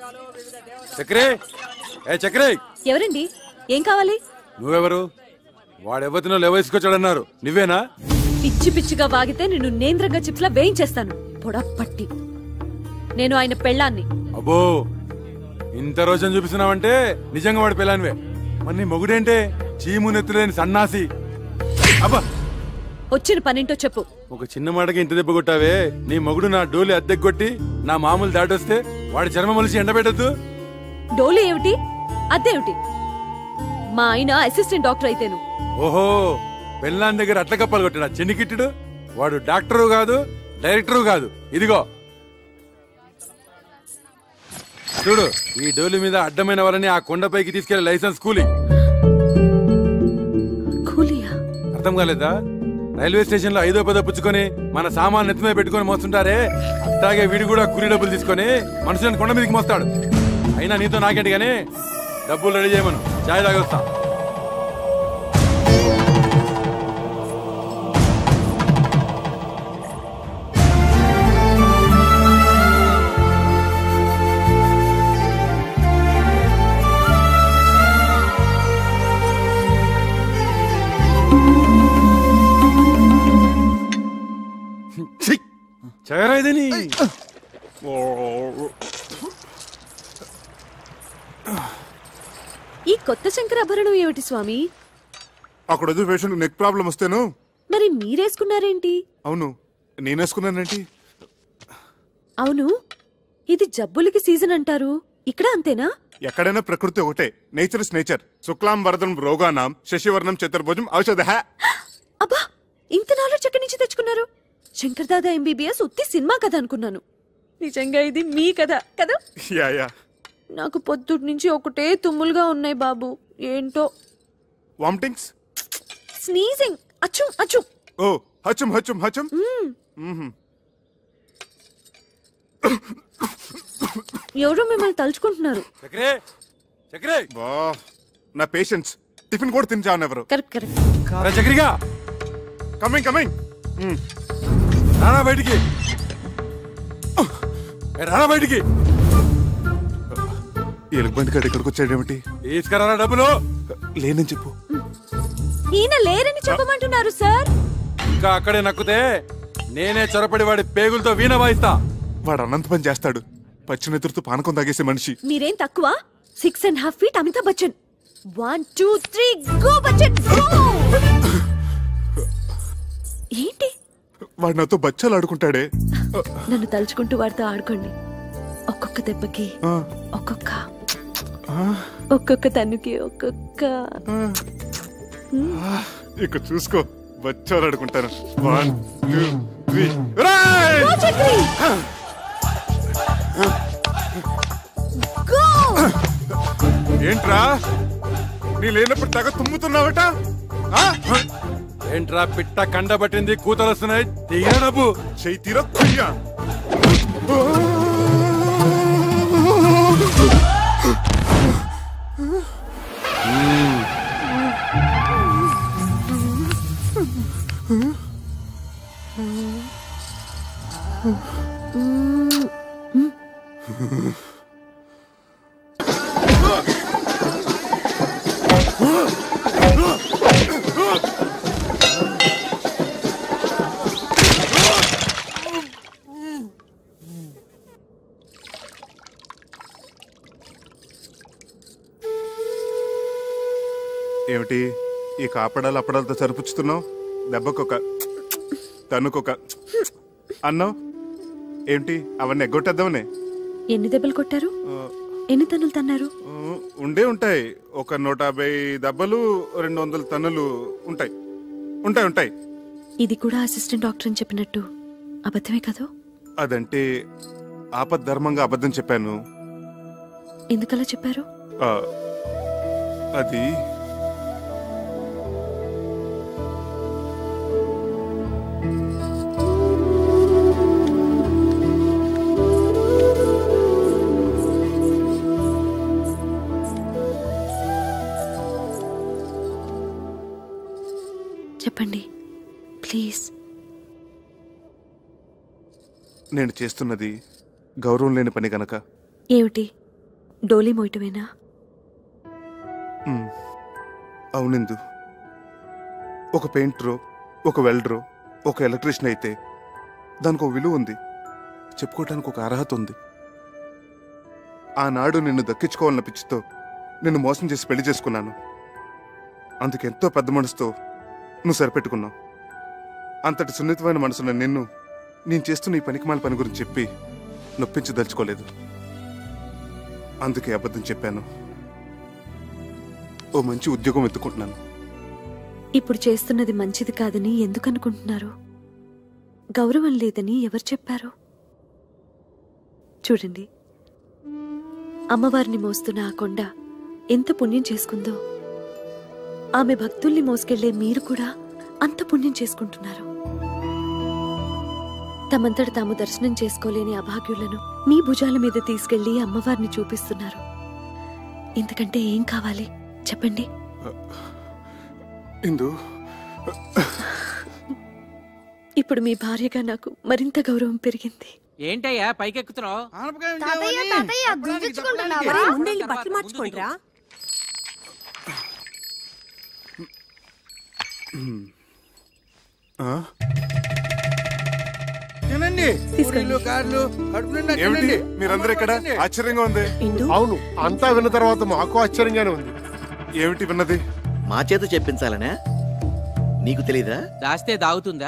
చక్రే ఏ చక్రే ఎవరండి ఏం కావాలి నువ్వెవరు వాడెవతినో లేవేసుకొచ్చాడన్నారు నువ్వేనా పిచ్చి పిచ్చిగా వాగితే నిన్ను నేంద్రంగా చిప్స్లా వేయించేస్తాను పొడప్పట్టి నేను ఆయన పెళ్ళాన్ని అబ్బో ఇంత రోజున చూపిస్తున్నావంటే నిజంగా వాడి పిల్లానివే మరి నీ మొగుడేంటే చీము నెత్తులేని సన్నాసి అబ్బా వచ్చిన పనింటో చెప్పు ఒక చిన్న మాటకి ఇంత దెబ్బ కొట్టావే నీ మొగుడు నా డోలి అద్దెకు కొట్టి నా మామూలు దాటొస్తే వాడి చర్మ మలిసి ఎండబెట్టద్దు డోలు ఏమిటి అదేమిటి మా ఆయన అసిస్టెంట్ డాక్టర్ అయితేను ఓహో పెళ్ళాన్ దగ్గర అట్ల కప్పలు కొట్టాడా చెన్నికిట్టుడు వాడు డాక్టరు కాదు డైరెక్టరు కాదు ఇదిగో చూడు ఈ డోలి మీద అడ్డమైన వాళ్ళని ఆ కొండపైకి తీసుకెళ్లే లైసెన్స్ కూలి కూలియా అర్థం కాలేదా రైల్వే స్టేషన్ లో ఐదో పదో పుచ్చుకొని మన సామాన్ నెత్తి మీద పెట్టుకొని మోస్తుంటారే అట్లాగే వీడు కూడా కూలి డబ్బులు తీసుకొని మనుషులను కొండ మీదకి మోస్తాడు అయినా నీతో నాకేంటి గానీ డబ్బులు రెడీ చేయమను చాయ్ తాగొస్తా ఛీ! చదరా ఇదని ఈ కొత్త శంకరాభరణం ఏమిటి స్వామి అక్కడ వద్దు పేషెంట్ నెక్ ప్రాబ్లం వస్తేను మరి మీరేసుకున్నారేంటి అవును నేనేసుకున్నానంటే అవును ఇది జబ్బులకి సీజన్ అంటారు ఇక్కడ అంతేనా ఎక్కడైనా ప్రకృతి ఒకటే నేచర్ ఇస్ నేచర్ శుక్లాం వరదం రోగానాం శశివర్ణం చతుర్భుజం ఔషధ అబ్బా ఇంత నాలెడ్జ్ ఎక్కడి నుంచి తెచ్చుకున్నారు శంకర్ దాదా ఎంబీబీఎస్ ఉత్తి సినిమా కథ అనుకున్నాను నిజంగా ఇది మీ కథ కదా యా యా నాకు పొద్దుటి నుంచి ఒకటే తుమ్ములుగా ఉన్నాయి బాబు ఏంటో వామిటింగ్స్ స్నీజింగ్ అచ్చు అచ్చు ఓ హచం హచం హచం ఎవరో మిమ్మల్ని తలుచుకుంటున్నారు చక్రే చక్రే బా నా పేషెంట్స్ టిఫిన్ కూడా తిని ఎవరు కరెక్ట్ కరెక్ట్ రా చక్రిగా కమింగ్ కమింగ్ రానా బయటికి ఏ, రానా బయటికి ఎలుగుబంటి కాడ ఇక్కడికి వచ్చాడేమిటి తీసుకురా డబ్బులు లేనని చెప్పు ఈయన లేరని చెప్పమంటున్నారు సార్ ఇంకా అక్కడే నక్కుతే నేనే చొరపడి వాడి పేగులతో వీణ వాయిస్తా వాడు అనంత పని చేస్తాడు పచ్చినెదురుతో పానకం తాగేసే మనిషి మీరేం తక్కువ six and half feet Amitabh Bachchan one two three go Bachchan go ఏంటి వాడు నాతో బచ్చాలు ఆడుకుంటాడే నన్ను తలుచుకుంటూ వాడితో ఆడుకోండి ఒక్కొక్క దెబ్బకి ఆ, ఒక్కొక్క ఆ, ఒక్కొక్క తన్నుకి ఒక్కొక్క ఇక చూసుకో బచ్చాలు ఆడుకుంటాను వన్ టూ త్రీ రేయ్! గో చక్రి గో ఏంట్రా నీ లేనప్పుడు తెగ తుమ్ముతున్నావట ఆ? ఏంట్రా పిట్ట కండబట్టింది కూతలు వస్తున్నాయి తీయ డబ్బు చెయ్యి తీరా కుయ్యా ఏమిటి ఈ కాపడాలు అప్పడాలతో సరిపుచ్చుతున్నావు దెబ్బకొక తన్నుకొక అన్నావు ఏంటి అవన్నీ ఎగ్గొట్టేద్దామనే ఎన్ని దెబ్బలు కొట్టారు ఎన్ని తన్నులు తన్నారు ఆ, ఉండే ఉంటాయి ఒక నూట యాభై దెబ్బలు రెండు వందల టన్నులు ఉంటాయి ఉంటాయి ఉంటాయి ఇది కూడా అసిస్టెంట్ డాక్టర్ అని చెప్పినట్టు అబద్ధమే కదా అదంటే ఆపద్ధర్మంగా అబద్ధం చెప్పాను ఎందుకలా చెప్పారు ఆ, అది చెప్పండి ప్లీజ్ నేను చేస్తున్నది గౌరవం లేని పని గనక ఏమిటి డోలీ మోయటమేనా మ్, అవునిందు ఒక పెయింటరో ఒక వెల్డరో ఒక ఎలక్ట్రీషియన్ అయితే దానికి ఒక విలువ ఉంది చెప్పుకోవడానికి ఒక అర్హత ఉంది ఆనాడు నిన్ను దక్కించుకోవాలన్న పిచ్చితో నిన్ను మోసం చేసి పెళ్లి చేసుకున్నాను అందుకెంతో పెద్ద మనసుతో నువ్వు సరిపెట్టుకున్నావు అంతటి సున్నితమైన మనసున్న నిన్ను నేను చేస్తున్న ఈ పనికిమాల పని గురించి చెప్పి నొప్పించదలుచుకోలేదు అందుకే అబద్ధం చెప్పాను ఓ మంచి ఉద్యోగం ఎత్తుకుంటున్నాను ఇప్పుడు చేస్తున్నది మంచిది కాదని ఎందుకు అనుకుంటున్నారు గౌరవం లేదని ఎవరు చెప్పారు చూడండి అమ్మవారిని మోస్తున్న ఆ కొండ ఎంత పుణ్యం చేసుకుందో ఆమె భక్తుల్ని మోసుకెళ్లే మీరు కూడా అంత పుణ్యం చేసుకుంటున్నారు తమంతట తాము దర్శనం చేసుకోలేని అభాగ్యులను మీ భుజాల మీద తీసుకెళ్లి అమ్మవారిని చూపిస్తున్నారు ఇంతకంటే ఏం కావాలి చెప్పండి ఇందు ఇప్పుడు మీ భార్యగా నాకు మరింత గౌరవం పెరిగింది ఏంటయ్యా పైకెక్కుతున్నావు తాతయ్య తాతయ్య గుంజుకుంటున్నావా ముందెళ్ళి బట్టలు మార్చుకోండిరా ఆ? తినండి పూరీలు కార్లు కడుపు నిండా ఏమిటి తినండి మీరందరూ ఇక్కడ ఆశ్చర్యంగా ఉంది ఇందు అవును అంతా విన్న తర్వాత మాకు ఆశ్చర్యంగానే ఉంది ఏమిటి విన్నది మా చేత చెప్పించాలనే నీకు తెలీదా దాస్తే దాగుతుందా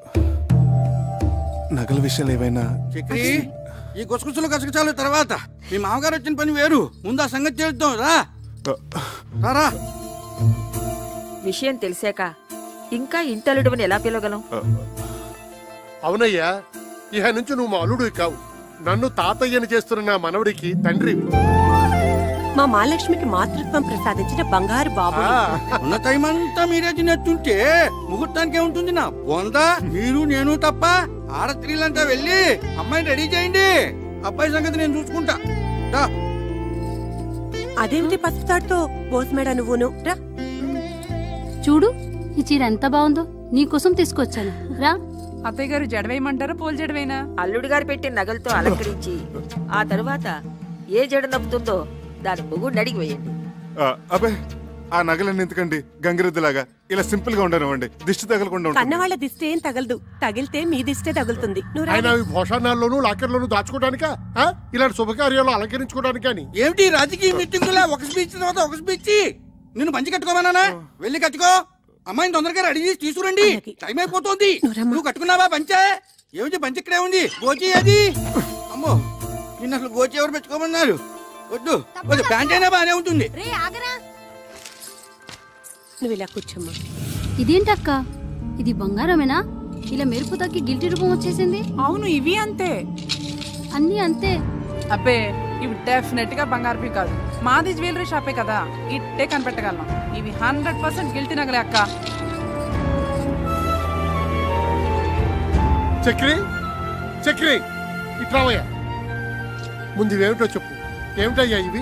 నగల విషయాలు ఏవైనా చక్రి ఈ గుసగుసలు గసగసాలు తర్వాత మీ మామగారు వచ్చిన పని వేరు ముందు ఆ సంగతి చేద్దాం రా రారా విషయం తెలిసాక ఇంకా ఇంటలుడువని ఎలా పిలవగలం అవునయ్యా ఇహ నుంచి నువ్వు మా అల్లుడు కావు నన్ను తాతయ్యని చేస్తున్న నా మనవడికి తండ్రి మా మహాలక్ష్మికి మాతృత్వం ప్రసాదించిన బంగారు బాబు ఉన్న టైం అంతా మీరే తినట్టుంటే ముహూర్తానికి ఉంటుంది నా బొంద మీరు నేను తప్ప ఆడ స్త్రీలంతా వెళ్ళి అమ్మాయిని రెడీ చేయండి అబ్బాయి సంగతి నేను చూసుకుంటా రా. అదేమిటి పసుపుతాడుతో బోస్మేడ నువ్వును రా చూడు ఈ చీర ఎంత బాగుందో నీకోసం తీసుకొచ్చాను రా అత్తయ్య గారు జడవేయమంటారా పోల్ జడవేనా అల్లుడు గారు పెట్టిన నగలతో అలంకరించి ఆ తరువాత ఏ జడ నప్పుతుందో దాని మొగుడిని అడిగి వేయండి ఆ, అబ్బే ఆ నగలన్నీ ఎందుకండి గంగిరెద్దులాగా ఇలా సింపుల్ గా ఉండనివ్వండి దిష్టి తగలకుండా ఉంటుంది కన్నవాళ్ల దిష్టి ఏం తగలదు తగిలితే మీ దిష్టే తగులుతుంది నువ్వు రా. ఆయన అవి భోషానాల్లోనూ లాకర్లోనూ దాచుకోవడానికా ఆ? ఇలాంటి శుభకార్యాలు అలంకరించుకోవడానికి అని ఏమిటి రాజకీయ మీటింగ్ ఒక స్పీచ్ తర్వాత ఒక స్పీచ్ నిన్ను మంచి కట్టుకోమన్నానా వెళ్ళి కట్టుకో అమ్మాయిని తొందరగా రెడీ చేసి తీసుకురండి అలాగే. టైం అయిపోతుంది నువ్వరమ్మా. నువ్వు కట్టుకున్నావా పంచే ఏమిటి పంచ ఇక్కడే ఉంది గోచి అది అమ్మో నిన్న అసలు గోచి ఎవరు పెట్టుకోమన్నారు వద్దు వద్దు ప్యాంట్ అయినా బాగానే ఉంటుంది నువ్వు ఇలా కూర్చోమ్మా ఇదేంటక్క ఇది బంగారమేనా ఇలా మెరుపు తగ్గి గిల్టీ రూపం వచ్చేసింది అవును ఇవి అంతే అన్నీ అంతే అబ్బే ఇవి డెఫినెట్ గా బంగారు కాదు మాది జ్యువెలరీ షాపే కదా ఇట్టే కనిపెట్టగలం ఇవి హండ్రెడ్ పర్సెంట్ గిల్టీ నగలే అక్క చక్రి చక్రి ఇట్రావయ్యా ముందు ఇవేమిటో చెప్పు ఏమిటయ్యా ఇవి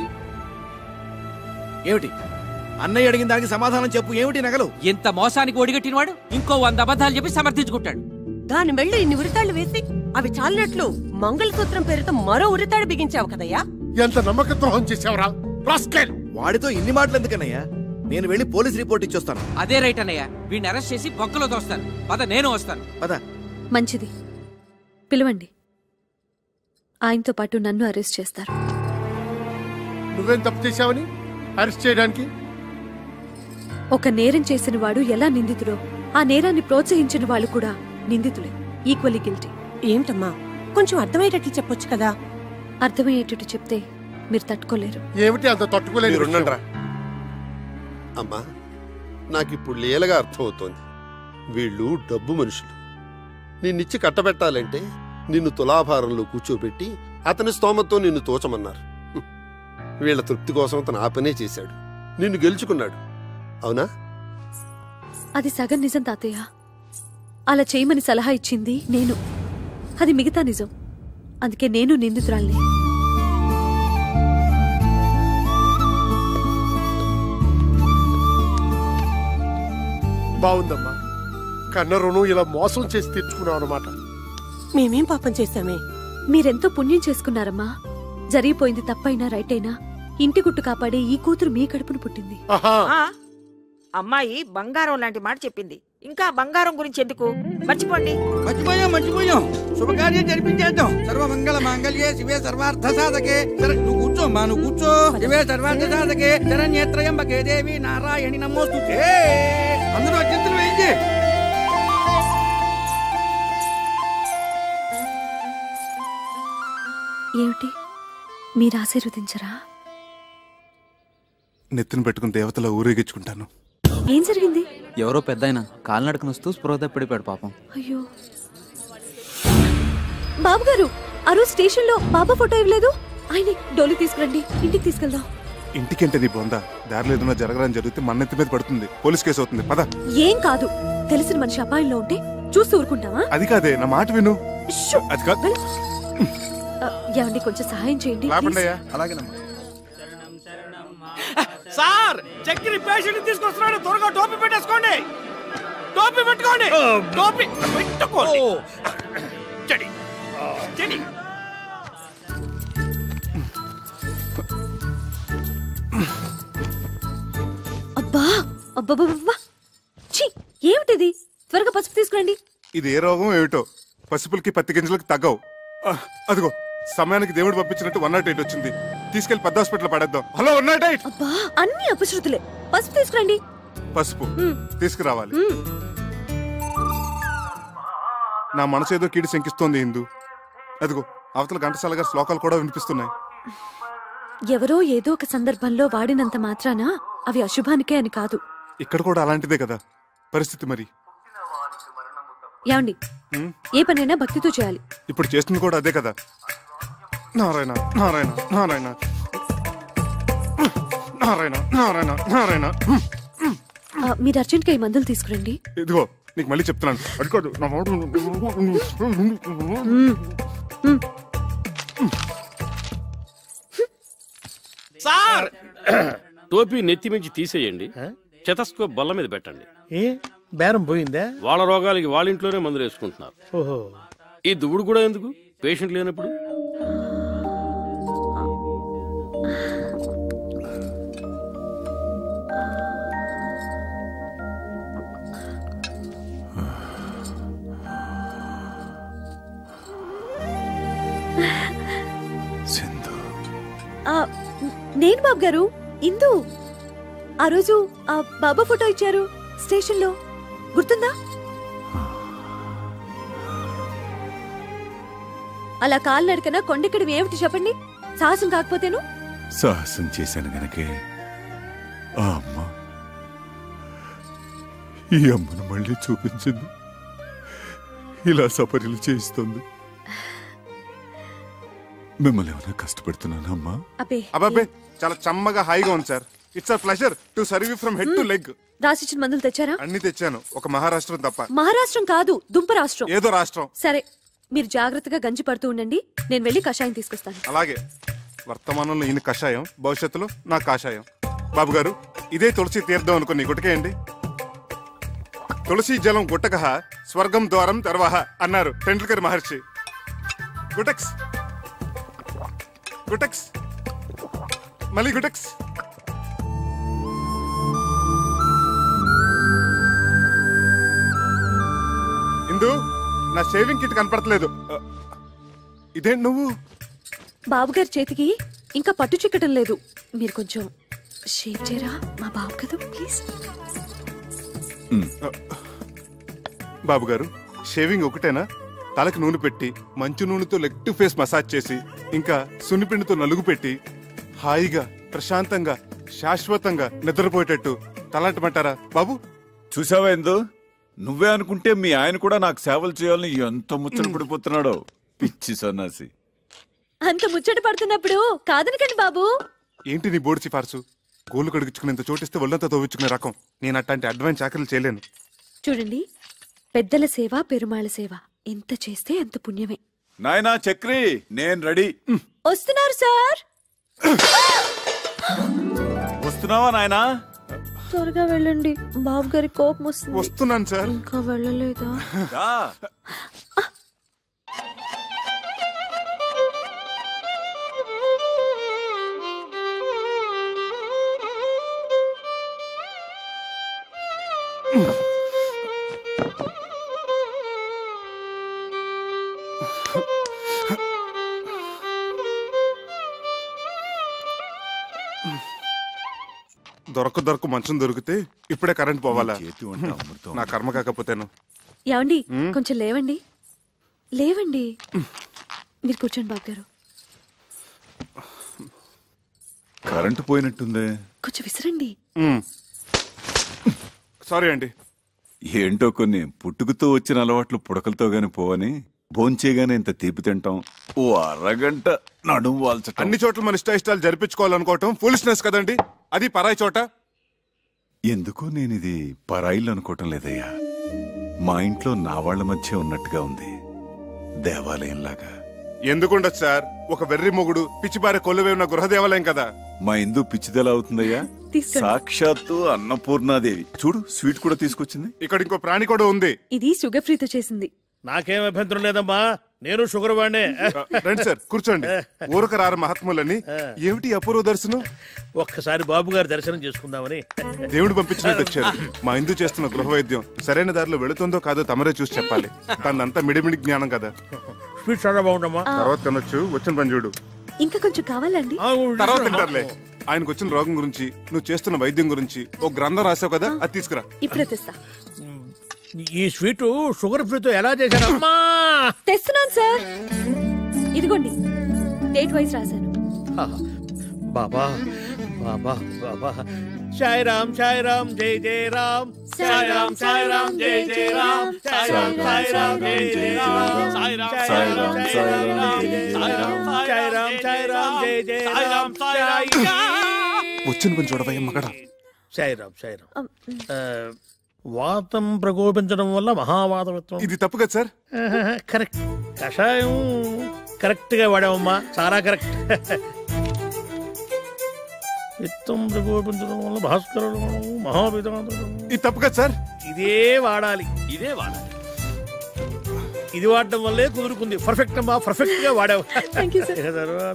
ఏమిటి అన్నయ్య అడిగిన దానికి సమాధానం చెప్పు ఏమిటి నగలు ఇంత మోసానికి ఒడిగట్టినవాడు ఇంకో వంద అబద్ధాలు చెప్పి సమర్థించుకుంటాడు దాని మెళ్ళు ఇన్ని ఉరితాళ్ళు వేసి అవి చాలినట్లు మంగళసూత్రం పేరుతో మరో ఉరితాడు బిగించావు కదయ్యా ఎంత నమ్మక ద్రోహం చేసావురా రాస్కెల్ వాడితో ఇన్ని మాటలు ఎందుకన్నయ్యా నేను వెళ్ళి పోలీస్ రిపోర్ట్ ఇచ్చొస్తాను అదే రైట్ అన్నయ్య వీడిని అరెస్ట్ చేసి బొక్కలో తోస్తాను పద నేను వస్తాను పద మంచిది పిలవండి ఆయనతో పాటు నన్ను అరెస్ట్ చేస్తారు నువ్వేం తప్పు చేశావని అరెస్ట్ చేయడానికి ఒక నేరం చేసిన వాడు ఎలా నిందితుడో ఆ నేరాన్ని ప్రోత్సహించిన వాళ్ళు కూడా నిందితులే ఈక్వల్లీ గిల్టీ ఏమిటమ్మా కొంచెం అర్థమయ్యేటట్లు చెప్పొచ్చు కదా అర్థమయ్యేటట్టు చెప్తే మీరు తట్టుకోలేరు ఏమిటి అంత తట్టుకోలేదు మీరుండండ్రా. అమ్మా నాకిప్పుడు లీలగా అర్థమవుతోంది వీళ్ళు డబ్బు మనుషులు నిన్నిచ్చి కట్టబెట్టాలంటే నిన్ను తులాభారంలో కూర్చోబెట్టి అతని స్తోమతో నిన్ను తోచమన్నారు హ్మ్. వీళ్ళ తృప్తి కోసం అతను ఆ పనే చేశాడు నిన్ను గెలుచుకున్నాడు అవునా అది సగం నిజం తాతయ్య అలా చేయమని సలహా ఇచ్చింది నేను అది మిగతా నిజం అందుకే నేను నిందితురాల్ని బాగుందమ్మా కన్న రుణం ఇలా మోసం చేసి తెచ్చుకున్నావు అనమాట మేమేం పాపం చేశామే మీరెంతో పుణ్యం చేసుకున్నారమ్మా జరిగిపోయింది తప్పైనా రైట్ అయినా ఇంటి గుట్టు కాపాడే ఈ కూతురు మీ కడుపును పుట్టింది ఆ, అమ్మాయి బంగారం లాంటి మాట చెప్పింది ఇంకా బంగారం గురించి ఎందుకు మర్చిపోండి మర్చిపోయాం మర్చిపోయాం శుభకార్యం జరిపించేద్దాం సర్వమంగళ మాంగళ్యే శివే సర్వార్థ సాధకే సరే నువ్వు కూర్చో మా నువ్వు కూర్చో శివే సర్వార్థ సాధకే శరణ్యేత్రయంబకే దేవి నారాయణి నమోస్తుతే అందరూ అత్యంతలు వేయించి ఏమిటి మీరు ఆశీర్వదించరా నెత్తిన పెట్టుకుని దేవతలా ఊరేగించుకుంటాను ఏం జరిగింది ఎవరో పెద్ద ఆయన కాలినడకనొస్తూ స్పృహ తప్పిడిపాడు పాపం అయ్యో బాబు గారు ఆ రోజు స్టేషన్ లో బాబా ఫోటో ఇవ్వలేదు ఆయన డోలి తీసుకురండి ఇంటికి తీసుకెళ్దాం ఇంటికంటే నీ బొంద దారిలో ఏదైనా జరగడానికి జరిగితే మన నెత్తి మీద పడుతుంది పోలీస్ కేసు అవుతుంది పద ఏం కాదు తెలిసిన మనిషి అపాయంలో ఉంటే చూస్తూ ఊరుకుంటావా అది కాదే నా మాట విను షూ! అది కాదు ఆ, ఏమండి కొంచెం సహాయం చేయండి లేపండయ్యా అలాగేనమ్మా సార్ చక్కెర పేషెంట్ తీసుకొస్తున్నాడు త్వరగా టోపీ పెట్టేసుకోండి టోపీ పెట్టుకోండి టోపీ పెట్టుకోండి చెడి చెడి అబ్బా అబ్బబ్బబ్బా ఛీ ఏమిటిది త్వరగా పసుపు తీసుకురండి ఇది ఏ రోగం ఏమిటో పసుపులకి పత్తి గింజలకి తగ్గవు ఆ, అదిగో సమయానికి దేవుడు పంపించినట్టు వన్ నాట్ ఎయిట్ వచ్చింది తీసుకెళ్లి పెద్ద హాస్పిటల్ పడేద్దాం హలో వన్ నాట్ ఎయిట్ అబ్బా అన్ని అపశృతులే పసుపు తీసుకురండి పసుపు మ్. తీసుకురావాలి మ్. నా మనసు ఏదో కీడి శంకిస్తోంది ఇందు అదిగో అవతల ఘంటసాల గారి శ్లోకాలు కూడా వినిపిస్తున్నాయి ఎవరో ఏదో ఒక సందర్భంలో వాడినంత మాత్రాన అవి అశుభానికే అని కాదు ఇక్కడ కూడా అలాంటిదే కదా పరిస్థితి మరి యాండి మ్? ఏ పనైనా భక్తితో చేయాలి ఇప్పుడు చేస్తుంది కూడా అదే కదా నారాయణ నారాయణ నారాయణ నారాయణ నారాయణ నారాయణ ఆ, మీరు అర్జెంట్గా ఈ మందులు తీసుకురండి ఇదిగో నీకు మళ్ళీ చెప్తున్నాను అది కాదు నా మాట మ్. మ్. సార్ టోపీ నెత్తి మించి తీసేయండి చెతస్కోప్ బల్ల మీద పెట్టండి ఏ బేరం పోయిందా వాళ్ళ రోగాలకి వాళ్ళ ఇంట్లోనే మందులు వేసుకుంటున్నారు ఓహో ఈ దువ్వుడు కూడా ఎందుకు పేషెంట్ లేనప్పుడు ఆ, నేను బాబు గారు ఇందు ఆ రోజు ఆ బాబా ఫోటో ఇచ్చారు స్టేషన్ లో గుర్తుందా అలా కాలు నడకన కొండెక్కడం ఏమిటి చెప్పండి సాహసం కాకపోతేను సాహసం చేశాను గనకే ఆ అమ్మ ఈ అమ్మను మళ్ళీ చూపించింది ఇలా సపర్యలు చేయిస్తుంది మిమ్మల్ని ఏమైనా కష్టపెడుతున్నానా అమ్మా అబ్బే అబ్బాబే చాలా చమ్మగా హాయిగా ఉంది sir it's a pleasure to serve you from head to leg రాసిచ్చిన మందులు తెచ్చారా అన్ని తెచ్చాను ఒక మహారాష్ట్రం తప్ప మహారాష్ట్రం కాదు దుంప రాష్ట్రం ఏదో రాష్ట్రం సరే మీరు జాగ్రత్తగా గంజి పడుతూ ఉండండి నేను వెళ్ళి కషాయం తీసుకొస్తాను అలాగే వర్తమానంలో ఈయన కషాయం భవిష్యత్తులో నా కాషాయం బాబు గారు ఇదే తులసి తీర్థం అనుకుని గుటకేయండి తులసి జలం గుట్టక స్వర్గం ద్వారం తర్వాహ అన్నారు టెండూల్కర్ మహర్షి గుటక్స్ గుటక్స్ మళ్ళీ గుటక్స్ ఇందు నా షేవింగ్ కిట్ కనపడట్లేదు ఆ, ఇదేంటి నువ్వు బాబుగారి చేతికి ఇంకా పట్టు చిక్కటం లేదు మీరు కొంచెం షేవ్ చేయరా మా బాబు కదా ప్లీజ్ బాబు గారు షేవింగ్ ఒకటేనా తలకి నూనె పెట్టి మంచు నూనెతో లెగ్ టు ఫేస్ మసాజ్ చేసి ఇంకా సున్నిపిండితో నలుగు పెట్టి హాయిగా ప్రశాంతంగా శాశ్వతంగా నిద్రపోయేటట్టు తలంటమంటారా బాబు చూసావా ఎందు నువ్వే అనుకుంటే మీ ఆయన కూడా నాకు సేవలు చేయాలని ఎంత ముచ్చట పడిపోతున్నాడో పిచ్చి సన్నాసి అంత ముచ్చట పడుతున్నప్పుడు కాదనకండి బాబు ఏంటి నీ బోర్డు సిఫార్సు గోళ్ళు కడిగించుకునేంత చోటిస్తే ఒళ్ళంతా తోవించుకునే రకం నేను అట్లాంటి అడ్వాన్స్ చాకరీలు చేయలేను చూడండి పెద్దల సేవ పెరుమాళ సేవ ఎంత చేస్తే అంత పుణ్యమే నాయనా చక్రి నేను రెడీ వస్తున్నారు సార్ వస్తున్నావా నాయనా త్వరగా వెళ్ళండి బాబు గారి కోపం వస్తుంది వస్తున్నాను సార్ ఇంకా వెళ్ళలేదా రా. దొరక దొరక మంచం దొరికితే ఇప్పుడే కరెంట్ పోవాలా చేతి వంట అమృతం. నా కర్మ కాకపోతేను ఏమండి మ్మ్. కొంచెం లేవండి లేవండి మీరు కూర్చోండి బాబు గారు కరెంటు పోయినట్టుందే కొంచెం విసిరండి సారీ అండి ఏంటో కొన్ని పుట్టుకతో వచ్చిన అలవాట్లు పుడకలతో గాని పోవని భోంచేయగానే ఇంత తీపి తింటాం ఓ అరగంట నడుము వాల్చటం అన్ని చోట్ల మన ఇష్ట ఇష్టాలు జరిపించుకోవాలనుకోవటం ఫూలిష్నెస్ కదండి అది పరాయి చోట ఎందుకో నేను ఇది పరాయిలు అనుకోవటం లేదయ్యా మా ఇంట్లో నా వాళ్ళ మధ్య ఉన్నట్టుగా ఉంది దేవాలయంలాగా ఎందుకుండదు సార్ ఒక వెర్రి మొగుడు పిచ్చిబారి కొలువే ఉన్న గృహదేవాలయం కదా మా ఇందు పిచ్చిదెలా అవుతుందయ్యా తీసుకోండి. సాక్షాత్తు అన్నపూర్ణాదేవి చూడు స్వీట్ కూడా తీసుకొచ్చింది ఇక్కడ ఇంకో ప్రాణి కూడా ఉంది ఇది షుగర్ ఫ్రీతో చేసింది నాకేం అభ్యంతరం లేదమ్మా నేను షుగర్ వాడినే రండి సార్ కూర్చోండి ఊరక రారు మహాత్ములని ఏమిటి ఈ అపూర్వ దర్శనం ఒక్కసారి బాబు గారి దర్శనం చేసుకుందామని దేవుడు పంపించినట్టు వచ్చారు మా ఇందు చేస్తున్న గృహ వైద్యం సరైన దారిలో వెళుతుందో కాదో తమరే చూసి చెప్పాలి తనంతా మిడిమిడి జ్ఞానం కదా స్వీట్ చాలా బాగుండమ్మా తర్వాత కనొచ్చు వచ్చిన పని చూడు ఇంకా కొంచెం కావాలండి తర్వాత తింటారులే ఆయనకు వచ్చిన రోగం గురించి నువ్వు చేస్తున్న వైద్యం గురించి ఓ గ్రంథం రాసావు కదా అది తీసుకురా ఇప్పుడే తెస్తా ఈ స్వీట్ షుగర్ ఫ్రీతో ఎలా చేశారమ్మా తెస్తున్నాను సార్ ఇదిగోండి డేట్ వైజ్ రాశాను బాబా బాబా బాబా సాయి రామ్ సాయి రామ్ జై జై రామ్ సాయి రామ్ సాయి రామ్ జై జై రామ్ సాయి రామ్ సాయి రామ్ జై జై రామ్ సాయి రామ్ సాయి రామ్ సాయి రామ్ జై జై రామ్ సాయి రామ్ సాయి రామ్ జై జై రామ్ సాయి వచ్చిన పని చూడవయ్య మగడ సాయి రామ్ సాయి రామ్ ఆ, వాతం ప్రకోపించడం వల్ల మహావాతమిత్వం ఇది తప్పు కదా సార్ కరెక్ట్ కషాయం కరెక్ట్ గా వాడామమ్మా చాలా కరెక్ట్ విత్తం ప్రకోపించడం వల్ల భాస్కరుడు మహావిధానం ఇది తప్పు కదా సార్ ఇదే వాడాలి ఇదే వాడాలి ఇది వాడడం వల్లే కుదురుకుంది పర్ఫెక్ట్ అమ్మా పర్ఫెక్ట్ గా వాడావు ఇక తర్వాత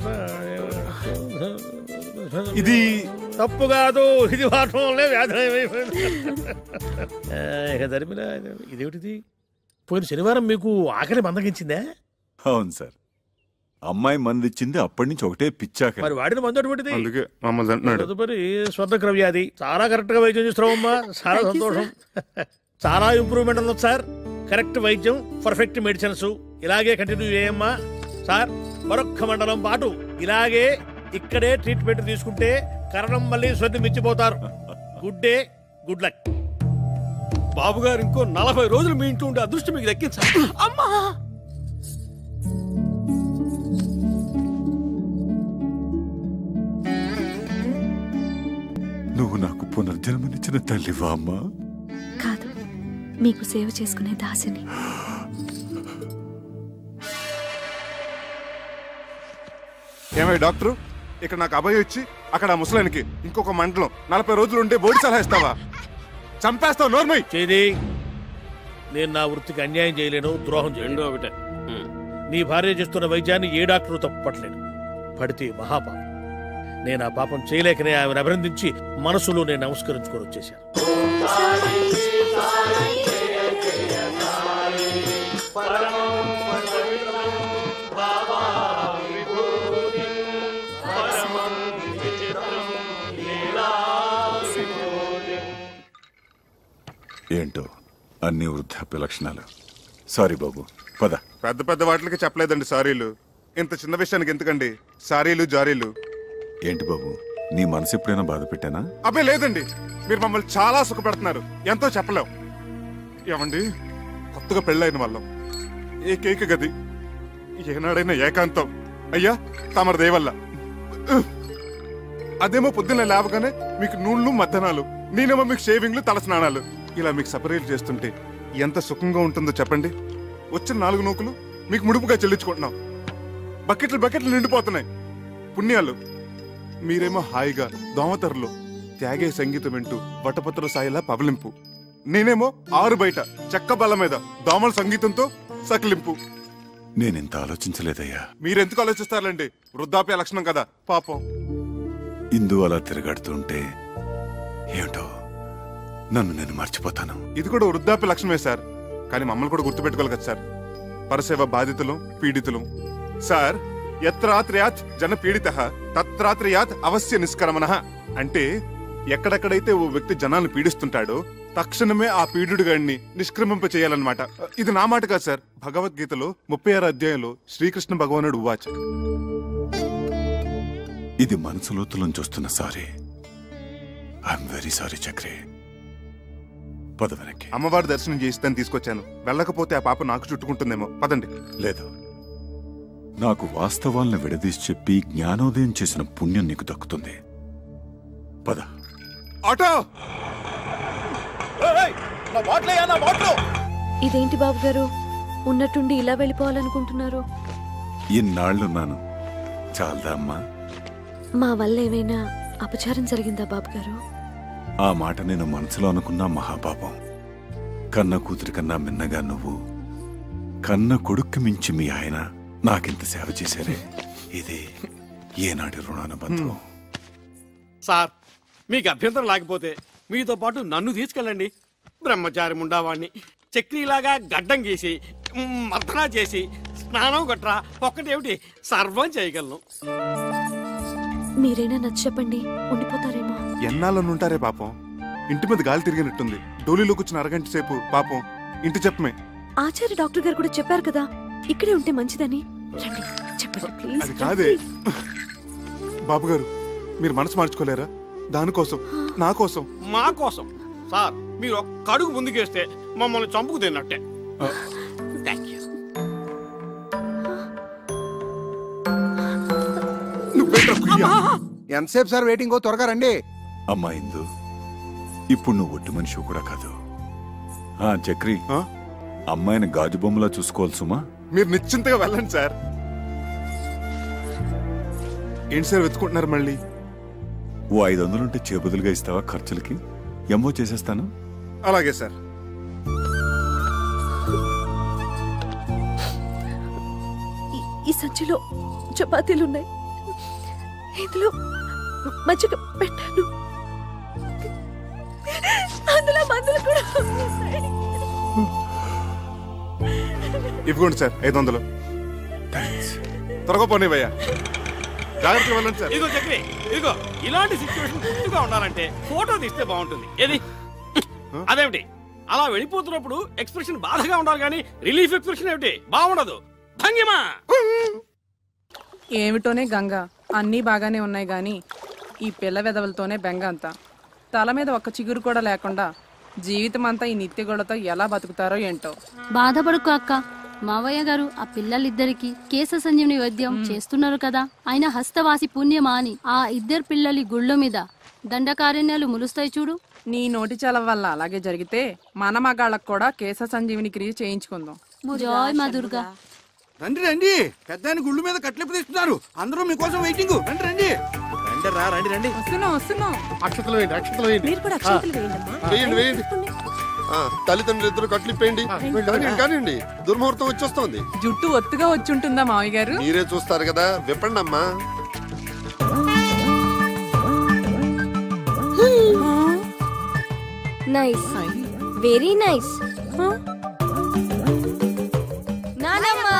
ఇది తప్పు కాదు ఇది వాడటం వల్లే వ్యాధి ఏమైపోయింది. ఆ, ఇక ధర్మిల ఇదేమిటిది పోయిన శనివారం మీకు ఆకలి మందగించిందే అవును సార్ అమ్మాయి మందిచ్చింది అప్పటి నుంచి ఒకటే పిచ్చాక మరి వాడిన మందు అటువంటిది అందుకే మమ్మల్ని అంటున్నాడు తదుపరి స్వర్ణక్ర వ్యాధి చాలా కరెక్ట్ గా వైద్యం చేస్తున్నావమ్మా చాలా Thank you, సంతోషం చాలా ఇంప్రూవ్మెంట్ ఉంది సార్ కరెక్ట్ వైద్యం పర్ఫెక్ట్ మెడిసిన్స్ ఇలాగే కంటిన్యూ చేయమ్మా సార్ మరొక్క మండలం పాటు ఇలాగే ఇక్కడే ట్రీట్మెంట్ తీసుకుంటే కరణం మళ్ళీ స్వర్ణి మించిపోతారు గుడ్ డే గుడ్ లక్ బాబు గారు ఇంకో నలభై రోజులు మీ ఇంట్లో ఉండే అదృష్టం మీకు దక్కించాలి అమ్మా నువ్వు నాకు పునర్జన్మనిచ్చిన తల్లివా అమ్మా కాదు మీకు సేవ చేసుకునే దాసిని ఏమై డాక్టరు ఇక్కడ నాకు అభయం ఇచ్చి అక్కడ ఆ ముసలానికి ఇంకొక మండలం నలభై రోజులు ఉంటే బోడి సలహా ఇస్తావా చంపేస్తావు నోర్మై చేది నేను నా వృత్తికి అన్యాయం చేయలేను ద్రోహం చేయలేను ఒకటే నీ భార్య చేస్తున్న వైద్యాన్ని ఏ డాక్టరు తప్పట్లేడు పడితే మహాపాపం నేను ఆ పాపం చేయలేకనే ఆమెను అభినందించి మనసులో నేను నమస్కరించుకొని వచ్చేసాను ఏంటో అన్ని వృద్ధాప్య లక్షణాలు సారీ బాబు పద పెద్ద పెద్ద వాటికి చెప్పలేదండి సారీలు ఇంత చిన్న విషయానికి ఎందుకండి సారీలు జారీలు ఏంటి బాబు నీ మనసు ఎప్పుడైనా బాధ పెట్టానా అబ్బే లేదండి మీరు మమ్మల్ని చాలా సుఖపెడుతున్నారు ఎంతో చెప్పలేం ఏమండి కొత్తగా పెళ్ళైన వాళ్ళం ఏకైక గది ఏనాడైనా ఏకాంతం అయ్యా తమరి దేవల్ల అదేమో పొద్దున్న లేవగానే మీకు నూళ్ళు మద్దనాలు నేనేమో మీకు షేవింగ్లు తలస్నానాలు ఇలా మీకు సపరేట్ చేస్తుంటే ఎంత సుఖంగా ఉంటుందో చెప్పండి వచ్చిన నాలుగు నూకులు మీకు ముడుపుగా చెల్లించుకుంటున్నాం బకెట్లు బకెట్లు నిండిపోతున్నాయి పుణ్యాలు మీరేమో హాయిగా దోమతరలో త్యాగే సంగీతం వింటూ వటపత్ర సాయిలా పబలింపు నేనేమో ఆరు బయట చెక్క బల్ల మీద దోమల సంగీతంతో సకిలింపు నేనింత ఆలోచించలేదయ్యా మీరెందుకు ఆలోచిస్తారండి వృద్ధాప్య లక్షణం కదా పాపం ఇందు అలా తిరగాడుతుంటే ఏమిటో నన్ను నేను మర్చిపోతాను ఇది కూడా వృద్ధాప్య లక్షణమే సార్ కానీ మమ్మల్ని కూడా గుర్తుపెట్టుకోవాలి కదా సార్ పరసేవ బాధితులం పీడితులం సార్ ఎత్రాత్రయాత్ జన పీడిత తత్రాత్రయాత్ అవశ్య నిష్కరమణ అంటే ఎక్కడెక్కడైతే ఓ వ్యక్తి జనాలను పీడిస్తుంటాడో తక్షణమే ఆ పీడుడు గాడిని నిష్క్రమింప చేయాలన్నమాట ఇది నా మాట కాదు సార్ భగవద్గీతలో ముప్పై ఆరు అధ్యాయంలో శ్రీకృష్ణ భగవానుడు ఉవాచ ఇది మనసు లోతులోంచి వస్తున్న sorry I'm very sorry Chakri పద వెనక్కి అమ్మవారి దర్శనం చేయిస్తాను తీసుకొచ్చాను వెళ్ళకపోతే ఆ పాప నాకు చుట్టుకుంటుందేమో పదండి లేదు నాకు వాస్తవాలను విడదీసి చెప్పి జ్ఞానోదయం చేసిన పుణ్యం నీకు దక్కుతుంది పద ఆటో ఇదేంటి బాబు గారు ఉన్నట్టుండి ఇలా వెళ్ళిపోవాలనుకుంటున్నారు ఇన్నాళ్లున్నాను చాలదా అమ్మా మా వల్ల ఏమైనా అపచారం జరిగిందా బాబు గారు ఆ మాట నేను మనసులో అనుకున్నా మహాపాపం కన్న కూతురి కన్నా మిన్నగా నువ్వు కన్న కొడుక్కి మించి మీ ఆయన నాకింత సేవ చేశారే ఇది ఏనాటి రుణానుబంధం సార్ మీకు అభ్యంతరం లేకపోతే మీతో పాటు నన్ను తీసుకెళ్ళండి బ్రహ్మచారి ఉండేవాడిని చక్రీలాగా గడ్డం గీసి మ్, మర్దనా చేసి స్నానం గట్రా ఒక్కటేమిటి సర్వం చేయగలను మీరైనా నచ్చ చెప్పండి ఉండిపోతారేమో ఎన్నాళ్ళని ఉంటారే పాపం ఇంటి మీద గాలి తిరిగినట్టుంది డోలీలో కూర్చున్న అరగంట సేపు పాపం ఇంటి చెప్పమే ఆచార్య డాక్టర్ గారు కూడా చెప్పారు కదా ఇక్కడే ఉంటే మంచిదని రండి చెప్పండి ప్లీజ్ అది కాదే బాబు గారు మీరు మనసు మార్చుకోలేరా దానికోసం నా కోసం మా కోసం సార్ మీరు ఒక్క అడుగు ముందుకేస్తే మమ్మల్ని చంపుకు తిన్నట్టే థ్యాంక్ యూ ఎంతసేపు సార్ వెయిటింగ్ త్వరగా రండి అమ్మా ఇందు ఇప్పుడు నువ్వు ఒట్టి మనిషి కూడా కాదు ఆ చక్రి అమ్మాయిని గాజు బొమ్మలా చూసుకోవాలి సుమా మీరు నిశ్చింతగా వెళ్ళండి సార్ ఏంటి సార్ వెతుకుంటున్నారు మళ్ళీ ఓ ఐదు వందలుంటే చేబదులుగా ఇస్తావా ఖర్చులకి ఎమ్మో చేసేస్తాను అలాగే సార్ ఈ- ఈ సంచిలో చపాతీలు ఉన్నాయి ఇందులో మజ్జిగ పెట్టాను అందులో మందులు కూడా ఉన్నాయి. ఇవ్వండి సార్ ఐదు వందలు త్వరగా పోనీవయ్యా జాగ్రత్తగా వెళ్ళండి సార్ ఇదిగో చక్రి ఇదిగో ఇలాంటి సిచ్యువేషన్ గుర్తుగా ఉండాలంటే ఫోటో తీస్తే బాగుంటుంది ఏది అదేమిటి అలా వెళ్ళిపోతున్నప్పుడు ఎక్స్ప్రెషన్ బాధగా ఉండాలి కానీ రిలీఫ్ ఎక్స్ప్రెషన్ ఏమిటి బాగుండదు భంగిమా ఏమిటోనే గంగ అన్నీ బాగానే ఉన్నాయి గాని ఈ పిల్ల వెదవులతోనే బెంగ అంతా తల మీద ఒక్క చిగురు కూడా లేకుండా జీవితం అంతా ఈ నిత్యగొడతో ఎలా బతుకుతారో ఏంటో బాధపడుకో అక్క మావయ్య గారు ఆ పిల్లలిద్దరికి కేశ సంజీవని వైద్యం చేస్తున్నారు కదా ఆయన హస్తవాసి పుణ్యమా అని ఆ ఇద్దరు పిల్లలి గుళ్ళ మీద దండకారణ్యాలు ములుస్తాయి చూడు నీ నోటి చలవ వల్ల అలాగే జరిగితే మన మగాళ్ళకు కూడా కేశ సంజీవిని క్రియ చేయించుకుందాం జోయ్ మా దుర్గా రండి రండి పెద్దాయన గుళ్ళు మీద కట్లెప్పు తీస్తున్నారు అందరూ మీకోసం వెయిటింగ్ రండి రండి రండి రా రండి రండి వస్తున్నాం వస్తున్నాం అక్షతలు వేయండి అక్షతలు వేయండి మీరు కూడా అక్షంతలు వేయండి వేయండి వేయండి ఆ, తల్లిదండ్రులు ఇద్దరు కట్లిప్పేయండి కానివ్వండి కానివ్వండి దుర్ముహూర్తం వచ్చేస్తోంది జుట్టు ఒత్తుగా వచ్చి ఉంటుందా మావయ్య గారు మీరే చూస్తారు కదా విప్పండి అమ్మా నైస్ వెరీ నైస్ నానమ్మా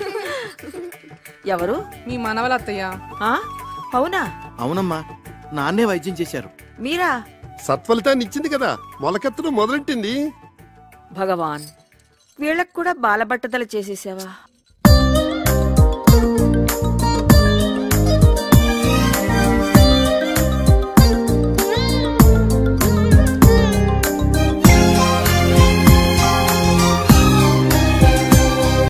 ఎవరు మీ మనవల అత్తయ్య అవునా అవునమ్మా నాన్నే వైద్యం చేశారు మీరా సత్ఫలితాన్ని ఇచ్చింది కదా మొలకెత్తడం మొదలెట్టింది భగవాన్ వీళ్ళకు కూడా బాలబట్టతలు చేసేసావా